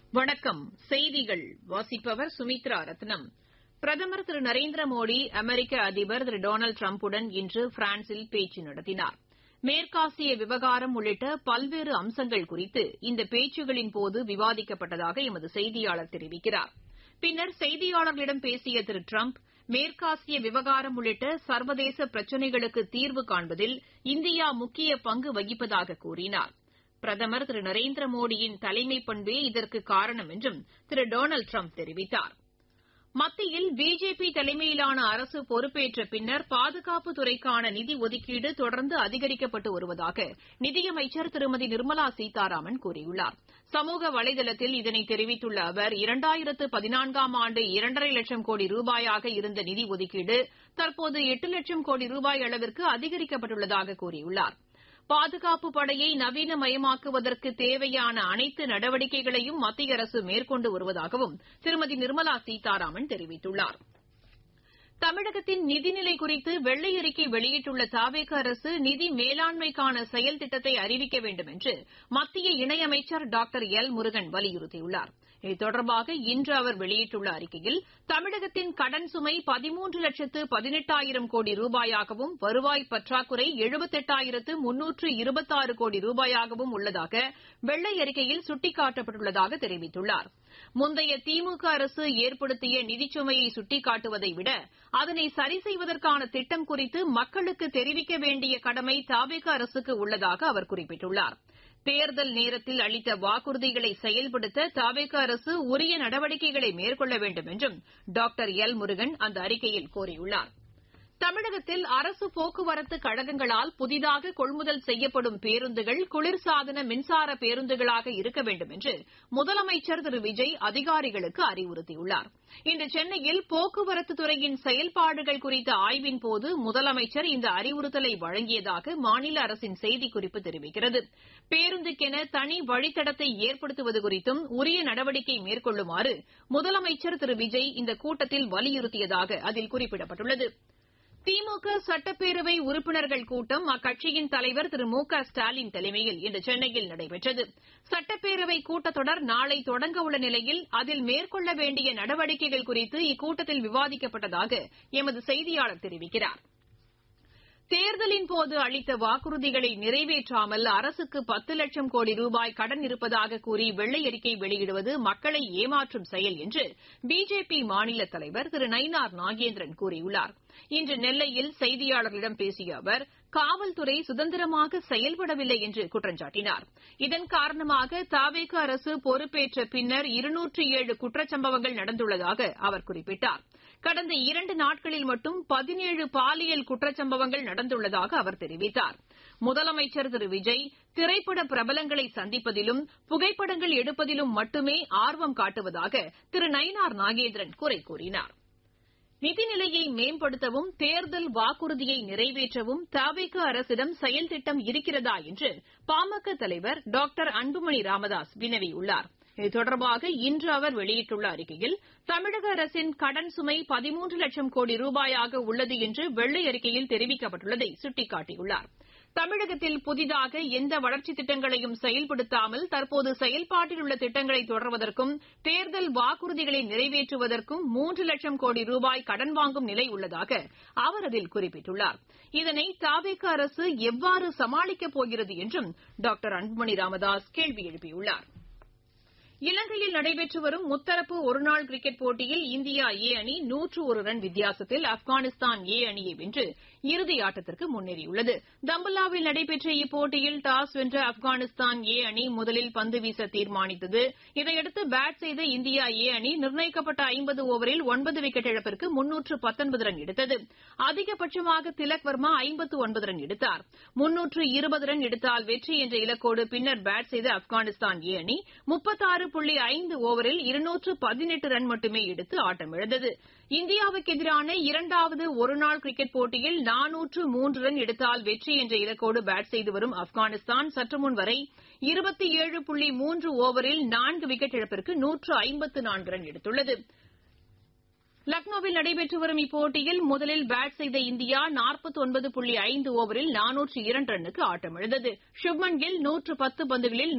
வணக்கம் செய்திகள் வாசிப்பவர் சுமித்ரா ரத்னம் பிரதமர் திரு நரேந்திர மோடி அமெரிக்க அதிபர் திரு டொனால்டு டிரம்புடன் இன்று பிரான்சில் பேச்சு நடத்தினார் மேற்காசிய விவகாரம் உள்ளிட்ட பல்வேறு அம்சங்கள் குறித்து இந்த பேச்சுகளின்போது விவாதிக்கப்பட்டதாக எமது செய்தியாளர் தெரிவிக்கிறார் பின்னர் செய்தியாளர்களிடம் பேசிய திரு டிரம்ப் மேற்காசிய விவகாரம் உள்ளிட்ட சர்வதேச பிரச்சினைகளுக்கு தீர்வு காண்பதில் இந்தியா முக்கிய பங்கு வகிப்பதாக கூறினார் பிரதமர் திரு நரேந்திர மோடியின் தலைமைப் பண்பே இதற்கு காரணம் என்றும் திரு டொனால்டு டிரம்ப் தெரிவித்தார் மத்தியில் பிஜேபி தலைமையிலான அரசு பொறுப்பேற்ற பின்னர் பாதுகாப்புத் துறைக்கான நிதி ஒதுக்கீடு தொடர்ந்து அதிகரிக்கப்பட்டு வருவதாக நிதியமைச்சர் திருமதி நிர்மலா சீதாராமன் கூறியுள்ளார் சமூக வலைதளத்தில் இதனை தெரிவித்துள்ள அவர் இரண்டாயிரத்து பதினான்காம் ஆண்டு இரண்டரை லட்சம் கோடி ரூபாயாக இருந்த நிதி ஒதுக்கீடு தற்போது எட்டு லட்சம் கோடி ரூபாய் அளவிற்கு அதிகரிக்கப்பட்டுள்ளதாக கூறியுள்ளார் பாதுகாப்பு படையை நவீனமயமாக்குவதற்கு தேவையான அனைத்து நடவடிக்கைகளையும் மத்திய அரசு மேற்கொண்டு வருவதாகவும் திருமதி நிர்மலா சீதாராமன் தெரிவித்துள்ளார் தமிழகத்தின் நிதிநிலை குறித்து வெள்ளை அறிக்கை வெளியிட்டுள்ள தாவேக அரசு நிதி மேலாண்மைக்கான செயல் திட்டத்தை அறிவிக்க வேண்டும் என்று மத்திய இணையமைச்சர் டாக்டர் எல் முருகன் வலியுறுத்தியுள்ளார் இது தொடர்பாக இன்று அவர் வெளியிட்டுள்ள அறிக்கையில் தமிழகத்தின் கடன் சுமை பதிமூன்று லட்சத்து பதினெட்டாயிரம் கோடி ரூபாயாகவும் வருவாய் பற்றாக்குறை எழுபத்தெட்டாயிரத்து முன்னூற்று இருபத்தாறு கோடி ரூபாயாகவும் உள்ளதாக வெள்ளை அறிக்கையில் சுட்டிக்காட்டப்பட்டுள்ளதாக தெரிவித்துள்ளார் முந்தைய திமுக அரசு ஏற்படுத்திய நிதிச்சுமையை சுட்டிக்காட்டுவதை விட அதனை சரி செய்வதற்கான திட்டம் குறித்து மக்களுக்கு தெரிவிக்க வேண்டிய கடமை தாவேக அரசுக்கு உள்ளதாக அவர் குறிப்பிட்டுள்ளார் தேர்தல் நேரத்தில் அளித்த வாக்குறுதிகளை செயல்படுத்த தாவேக அரசு உரிய நடவடிக்கைகளை மேற்கொள்ள வேண்டும் என்றும் டாக்டர் எல் முருகன் அந்த அறிக்கையில் கோரியுள்ளார் தமிழகத்தில் அரசு போக்குவரத்து கழகங்களால் புதிதாக கொள்முதல் செய்யப்படும் பேருந்துகள் குளிர்சாதன மின்சார பேருந்துகளாக இருக்க வேண்டும் என்று முதலமைச்சர் திரு விஜய் அதிகாரிகளுக்கு அறிவுறுத்தியுள்ளார் இன்று சென்னையில் போக்குவரத்து துறையின் செயல்பாடுகள் குறித்த ஆய்வின்போது முதலமைச்சர் இந்த அறிவுறுத்தலை வழங்கியதாக மாநில அரசின் செய்திக்குறிப்பு தெரிவிக்கிறது பேருந்துக்கென தனி வழித்தடத்தை ஏற்படுத்துவது குறித்தும் உரிய நடவடிக்கை மேற்கொள்ளுமாறு முதலமைச்சர் திரு விஜய் இந்த கூட்டத்தில் வலியுறுத்தியதாக அதில் குறிப்பிடப்பட்டுள்ளது திமுக சட்டப்பேரவை உறுப்பினர்கள் கூட்டம் அக்கட்சியின் தலைவர் திரு மு க ஸ்டாலின் தலைமையில் இன்று சென்னையில் நடைபெற்றது சட்டப்பேரவை கூட்டத்தொடர் நாளை தொடங்க உள்ள நிலையில் அதில் மேற்கொள்ள வேண்டிய நடவடிக்கைகள் குறித்து இக்கூட்டத்தில் விவாதிக்கப்பட்டதாக எமது செய்தியாளர் தெரிவிக்கிறார் தேர்தலின்போது அளித்த வாக்குறுதிகளை நிறைவேற்றாமல் அரசுக்கு பத்து லட்சம் கோடி ரூபாய் கடன் இருப்பதாக கூறி வெள்ளை அறிக்கை வெளியிடுவது மக்களை ஏமாற்றும் செயல் என்று பிஜேபி மாநில தலைவர் திரு நயினார் நாகேந்திரன் கூறியுள்ளார் இன்று நெல்லையில் செய்தியாளர்களிடம் பேசிய அவர் காவல்துறை சுதந்திரமாக செயல்படவில்லை என்று குற்றம் சாட்டினார் இதன் காரணமாக தாவேக அரசு பொறுப்பேற்ற பின்னர் இருநூற்று ஏழு குற்றச்சம்பவங்கள் நடந்துள்ளதாக அவர் குறிப்பிட்டார் கடந்த இரண்டு நாட்களில் மட்டும் பதினேழு பாலியல் குற்றச்சம்பவங்கள் நடந்துள்ளதாக அவர் தெரிவித்தார் முதலமைச்சர் திரு விஜய் திரைப்பட பிரபலங்களை சந்திப்பதிலும் புகைப்படங்கள் எடுப்பதிலும் மட்டுமே ஆர்வம் காட்டுவதாக திரு நயினார் நாகேந்திரன் குறை கூறினார் நிதிநிலையை மேம்படுத்தவும் தேர்தல் வாக்குறுதியை நிறைவேற்றவும் தவிக அரசிடம் செயல் திட்டம் இருக்கிறதா என்று பாமக தலைவர் டாக்டர் அன்புமணி ராமதாஸ் வினவியுள்ளார் இது தொடர்பாக இன்று அவர் வெளியிட்டுள்ள அறிக்கையில் தமிழக அரசின் கடன் சுமை பதிமூன்று லட்சம் கோடி ரூபாயாக உள்ளது என்று வெள்ளை அறிக்கையில் தெரிவிக்கப்பட்டுள்ளதை சுட்டிக்காட்டியுள்ளார் தமிழகத்தில் புதிதாக எந்த வளர்ச்சித் திட்டங்களையும் செயல்படுத்தாமல் தற்போது செயல்பாட்டில் உள்ள திட்டங்களை தொடர்வதற்கும் தேர்தல் வாக்குறுதிகளை நிறைவேற்றுவதற்கும் மூன்று லட்சம் கோடி ரூபாய் கடன் வாங்கும் நிலை உள்ளதாக அவர் அதில் குறிப்பிட்டுள்ளார் இதனை தாவேக அரசு எவ்வாறு சமாளிக்கப் போகிறது என்றும் டாக்டர் அன்புமணி ராமதாஸ் கேள்வி எழுப்பியுள்ளார் இலங்கையில் நடைபெற்று வரும் முத்தரப்பு ஒருநாள் கிரிக்கெட் போட்டியில் இந்தியா ஏ அணி நூற்று ஒரு ரன் வித்தியாசத்தில் ஆப்கானிஸ்தான் ஏ அணியை வென்று இறுதி ஆட்டத்திற்கு முன்னேறியுள்ளது தம்பல்லாவில் நடைபெற்ற இப்போட்டியில் டாஸ் வென்ற ஆப்கானிஸ்தான் ஏ அணி முதலில் பந்து வீச தீர்மானித்தது இதையடுத்து பேட் செய்த இந்தியா ஏ அணி நிர்ணயிக்கப்பட்ட ஐம்பது ஓவரில் ஒன்பது விக்கெட் இழப்பிற்கு முன்னூற்று பத்தொன்பது ரன் எடுத்தது அதிகபட்சமாக திலக் வர்மா ஐம்பத்து ஒன்பது ரன் எடுத்தார் முன்னூற்று இருபது ரன் எடுத்தால் வெற்றி என்ற இலக்கோடு பின்னர் பேட் செய்த ஆப்கானிஸ்தான் ஏ அணி முப்பத்தாறு புள்ளி ஐந்து ஓவரில் இருநூற்று பதினெட்டு ரன் மட்டுமே எடுத்து ஆட்டமிழந்தது இந்தியாவுக்கு எதிரான இரண்டாவது ஒருநாள் கிரிக்கெட் போட்டியில் நானூற்று மூன்று ரன் எடுத்தால் வெற்றி என்ற இலக்கோடு பேட் செய்து வரும் ஆப்கானிஸ்தான் சற்றுமுன் வரை இருபத்தி ஏழு புள்ளி மூன்று ஓவரில் நான்கு விக்கெட் இழப்பிற்கு நூற்று ஐம்பத்து நான்கு ரன் எடுத்துள்ளது லக்னோவில் நடைபெற்று வரும் இப்போட்டியில் முதலில் பேட் செய்த இந்தியா நாற்பத்தி ஒன்பது புள்ளி ஐந்து ஓவரில் நானூற்று இரண்டு ரன்னுக்கு ஆட்டமிழந்தது சுப்மன் கில் நூற்று பத்து பந்துகளில்